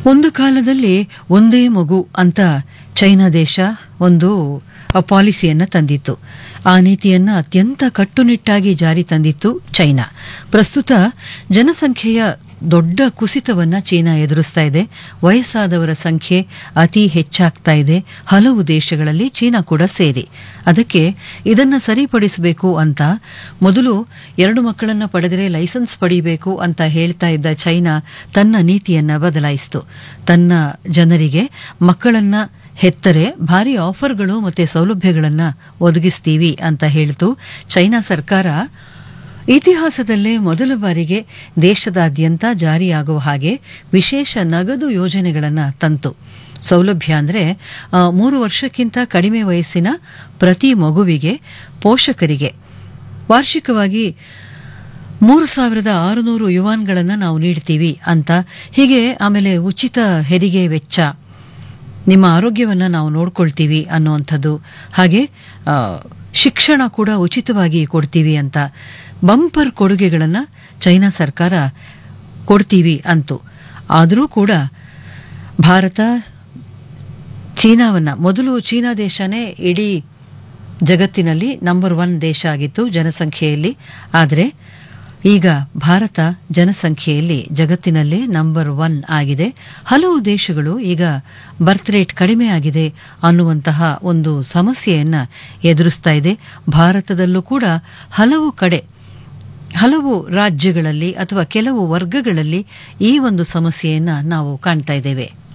ಒಂದು ಕಾಲದಲ್ಲಿ ಒಂದೇ ಮಗು ಅಂತ ಚೈನಾ ದೇಶ ಒಂದು ಪಾಲಿಸಿಯನ್ನ ತಂದಿತ್ತು ಆ ನೀತಿಯನ್ನ ಅತ್ಯಂತ ಕಟ್ಟುನಿಟ್ಟಾಗಿ ಜಾರಿ ತಂದಿತ್ತು ಚೈನಾ ಪ್ರಸ್ತುತ ಜನಸಂಖ್ಯೆಯ ದೊಡ್ಡ ಕುಸಿತವನ್ನ ಚೀನಾ ಎದುರಿಸ್ತಾ ಇದೆ ವಯಸ್ಸಾದವರ ಸಂಖ್ಯೆ ಅತಿ ಹೆಚ್ಚಾಗ್ತಾ ಇದೆ ಹಲವು ದೇಶಗಳಲ್ಲಿ ಚೀನಾ ಕೂಡ ಸೇರಿ ಅದಕ್ಕೆ ಇದನ್ನ ಸರಿಪಡಿಸಬೇಕು ಅಂತ ಮೊದಲು ಎರಡು ಮಕ್ಕಳನ್ನ ಪಡೆದರೆ ಲೈಸೆನ್ಸ್ ಪಡಿಬೇಕು ಅಂತ ಹೇಳ್ತಾ ಇದ್ದ ಚೈನಾ ತನ್ನ ನೀತಿಯನ್ನ ಬದಲಾಯಿಸಿತು ತನ್ನ ಜನರಿಗೆ ಮಕ್ಕಳನ್ನ ಹೆತ್ತರೆ ಭಾರಿ ಆಫರ್ಗಳು ಮತ್ತೆ ಸೌಲಭ್ಯಗಳನ್ನ ಒದಗಿಸ್ತೀವಿ ಅಂತ ಹೇಳಿತು ಚೈನಾ ಸರ್ಕಾರ ಇತಿಹಾಸದಲ್ಲೇ ಮೊದಲ ಬಾರಿಗೆ ದೇಶದಾದ್ಯಂತ ಜಾರಿಯಾಗುವ ಹಾಗೆ ವಿಶೇಷ ನಗದು ಯೋಜನೆಗಳನ್ನು ತಂತು ಸೌಲಭ್ಯ ಅಂದರೆ ಮೂರು ವರ್ಷಕ್ಕಿಂತ ಕಡಿಮೆ ವಯಸ್ಸಿನ ಪ್ರತಿ ಮಗುವಿಗೆ ಪೋಷಕರಿಗೆ ವಾರ್ಷಿಕವಾಗಿ ಮೂರು ಸಾವಿರದ ಆರುನೂರು ಯುವಾನ್ಗಳನ್ನು ನಾವು ನೀಡ್ತೀವಿ ಅಂತ ಹೀಗೆ ಆಮೇಲೆ ಉಚಿತ ಹೆರಿಗೆ ವೆಚ್ಚ ನಿಮ್ಮ ಆರೋಗ್ಯವನ್ನು ನಾವು ನೋಡ್ಕೊಳ್ತೀವಿ ಅನ್ನುವಂಥದ್ದು ಹಾಗೆ ಆ, ಶಿಕ್ಷಣ ಕೂಡ ಉಚಿತವಾಗಿ ಕೊಡ್ತೀವಿ ಅಂತ ಬಂಪರ್ ಕೊಡುಗೆಗಳನ್ನು ಚೈನಾ ಸರ್ಕಾರ ಕೊಡ್ತೀವಿ ಅಂತು ಆದರೂ ಕೂಡ ಭಾರತ ಚೀನಾವನ್ನ ಮೊದಲು ಚೀನಾ ದೇಶನೇ ಇಡೀ ಜಗತ್ತಿನಲ್ಲಿ ನಂಬರ್ ಒನ್ ದೇಶ ಆಗಿತ್ತು ಜನಸಂಖ್ಯೆಯಲ್ಲಿ ಆದರೆ ಈಗ ಭಾರತ ಜನಸಂಖ್ಯೆಯಲ್ಲಿ ಜಗತ್ತಿನಲ್ಲೇ ನಂಬರ್ ಒನ್ ಆಗಿದೆ ಹಲವು ದೇಶಗಳು ಈಗ ಬರ್ತ್ ರೇಟ್ ಕಡಿಮೆ ಆಗಿದೆ ಅನ್ನುವಂತಹ ಒಂದು ಸಮಸ್ಯೆಯನ್ನ ಎದುರಿಸ್ತಾ ಇದೆ ಭಾರತದಲ್ಲೂ ಕೂಡ ಹಲವು ಕಡೆ ಹಲವು ರಾಜ್ಯಗಳಲ್ಲಿ ಅಥವಾ ಕೆಲವು ವರ್ಗಗಳಲ್ಲಿ ಈ ಒಂದು ಸಮಸ್ಯೆಯನ್ನ ನಾವು ಕಾಣ್ತಾ ಇದ್ದೇವೆ